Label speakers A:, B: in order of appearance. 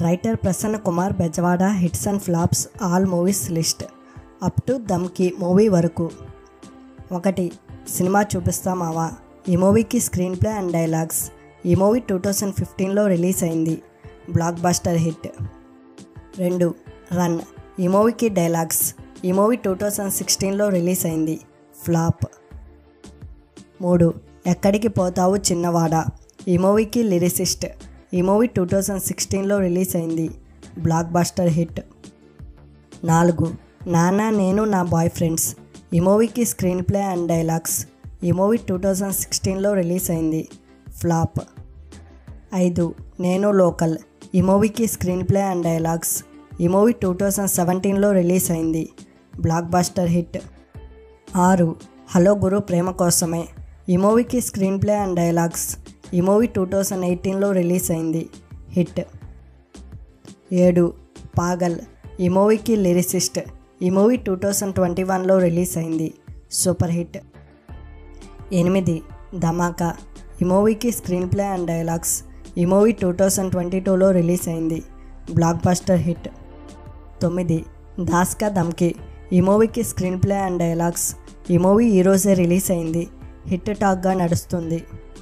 A: writer Prasanna Kumar Bezawada hits and flops all movies list up to Dhamki movie వరకు ఒకటి సినిమా చూపిస్తామావా ఈ మూవీకి స్క్రీన్ ప్లే అండ్ డైలాగ్స్ ఈ మూవీ టూ థౌజండ్ ఫిఫ్టీన్లో రిలీజ్ అయింది బ్లాక్ బస్టర్ హిట్ రెండు రన్ ఈ మూవీకి డైలాగ్స్ ఈ మూవీ టూ థౌజండ్ సిక్స్టీన్లో రిలీజ్ అయింది ఫ్లాప్ మూడు ఎక్కడికి పోతావు చిన్నవాడ ఈ మూవీకి లిరిసిస్ట్ ఈ మూవీ టూ థౌజండ్ సిక్స్టీన్లో రిలీజ్ అయింది బ్లాక్ బస్టర్ హిట్ నాలుగు నాన్న నేను నా బాయ్ ఫ్రెండ్స్ ఈ మూవీకి స్క్రీన్ ప్లే అండ్ డైలాగ్స్ ఈ మూవీ టూ థౌజండ్ సిక్స్టీన్లో రిలీజ్ అయింది ఫ్లాప్ ఐదు నేను లోకల్ ఈ మూవీకి స్క్రీన్ ప్లే అండ్ డైలాగ్స్ ఈ మూవీ టూ థౌజండ్ సెవెంటీన్లో రిలీజ్ అయింది బ్లాక్ బస్టర్ హిట్ ఆరు హలో గురు ప్రేమ కోసమే ఈ మూవీకి స్క్రీన్ ప్లే అండ్ డైలాగ్స్ ఈ మూవీ టూ థౌజండ్ ఎయిటీన్లో రిలీజ్ అయింది హిట్ ఏడు పాగల్ ఈ మూవీకి లిరిసిస్ట్ ఈ మూవీ టూ థౌజండ్ ట్వంటీ వన్లో రిలీజ్ అయింది సూపర్ హిట్ ఎనిమిది ధమాకా ఈ మూవీకి స్క్రీన్ ప్లే అండ్ డైలాగ్స్ ఈ మూవీ టూ థౌజండ్ ట్వంటీ టూలో రిలీజ్ అయింది బ్లాక్ బస్టర్ హిట్ తొమ్మిది దాస్కా దమ్కి ఈ మూవీకి స్క్రీన్ ప్లే అండ్ డైలాగ్స్ ఈ మూవీ ఈరోజే రిలీజ్ అయింది హిట్ టాక్గా నడుస్తుంది